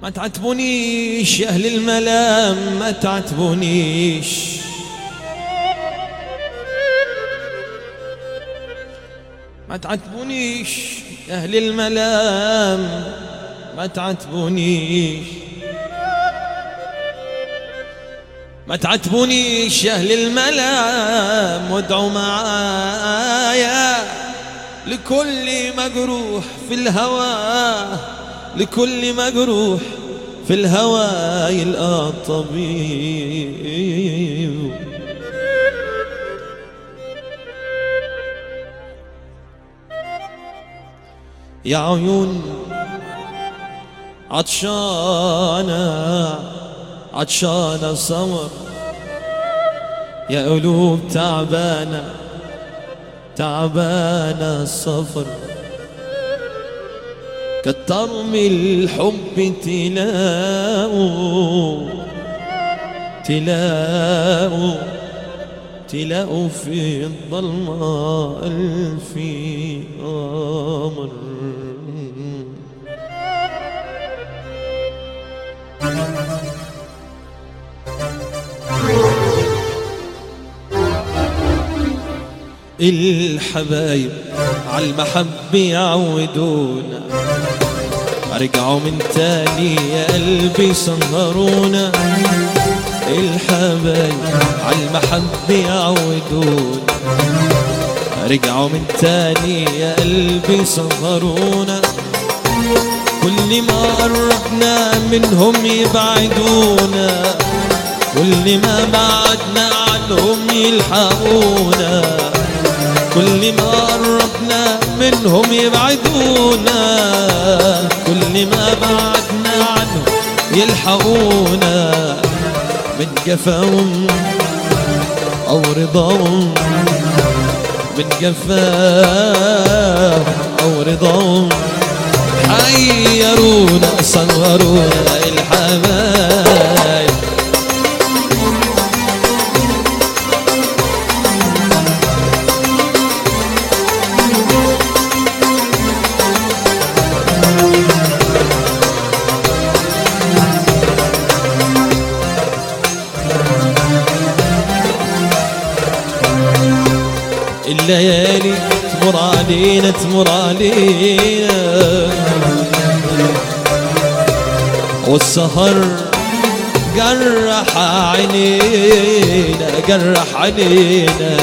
ما تعتبونيش يا أهل الملام ما تعتبونيش ما تعتبونيش يا أهل الملام ما تعتبونيش ما تعتبونيش يا أهل الملام وادعوا معايا لكل مجروح في الهوى لكل مجروح في الهوى يلقى الطبيب يا عيون عطشانة عطشانة صمر يا قلوب تعبانة تعبانة الصفر كتر من الحب تلاقوا تلاقوا تلاقوا في الظلمة ألف قمر الحبايب عالمحبة يعودونا رجعوا من تاني يا قلبي سهرونا الحبايب عالمحبة يعودونا رجعوا من تاني يا قلبي سهرونا كل ما قربنا منهم يبعدونا كل ما بعدنا عنهم يلحقونا كل ما قربنا منهم يبعدونا كل ما بعدنا عنهم يلحقونا من جفاهم أو رضاهم من جفاهم أو رضاهم حيرونا صورونا الحبايب الليالي تمر علينا تمر علينا والسهر جرح عينينا جرح علينا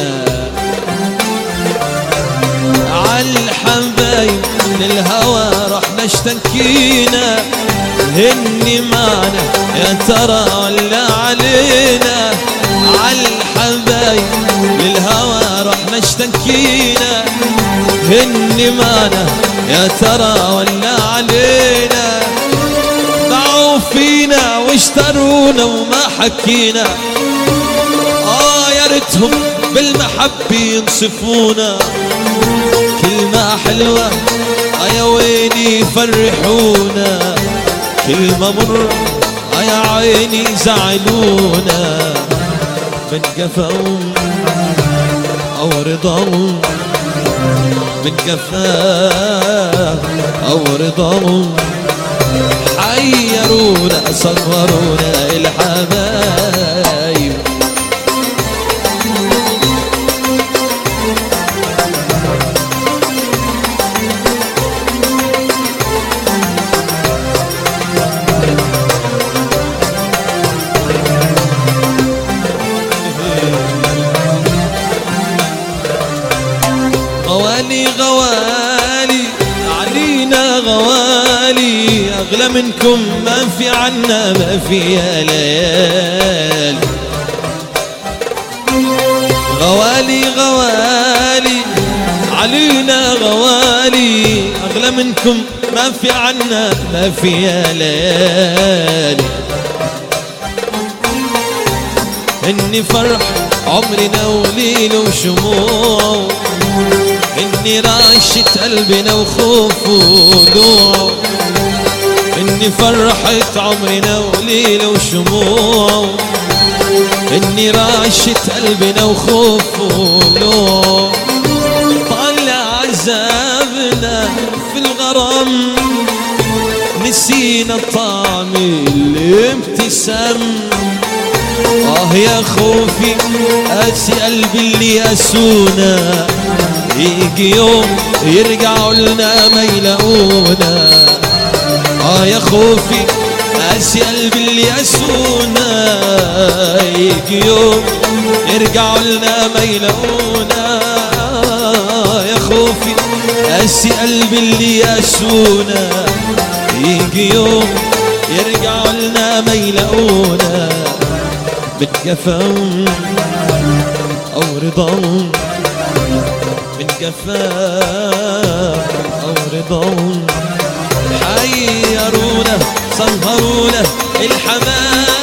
عالحبايب للهوى رحنا اشتكينا هني معنا يا ترى ولا علينا عالحبايب للهوى رحنا اشتكينا هني معنا يا ترى ولا علينا باعوا فينا واشترونا وما حكينا اه يا ريتهم بالمحبة ينصفونا كلمة حلوة آه يا ويلي يفرحونا كلمة مرة آه يا عيني زعلونا من جفاهم أو رضاهم من جفاه أو رضاهم حيرونا صورونا الحبايب غوالي غوالي علينا غوالي أغلى منكم ما في عنا ما في يا ليالي غوالي غوالي علينا غوالي أغلى منكم ما في عنا ما في يا ليالي إني فرح عمرنا وليل وشموع إني راشة قلبنا وخوف ودوع إني فرحة عمرنا وليلة وشموع إني راشة قلبنا وخوف ودوع طلع عذابنا في الغرام نسينا الطعم الابتسام آه يا خوفي قاسي قلبي اللي ياسونا يجي يوم يرجعوا لنا ما يلاقونا آه يا خوفي قاسي قلبي اللي ياسونا يجي يوم يرجعوا لنا ما يلاقونا آه يا خوفي قاسي قلبي اللي ياسونا يجي يوم يرجعوا لنا ما يلاقونا من جفاهم أو رضاهم من جفاهم أو رضاهم حيرونا سهرونا الحمام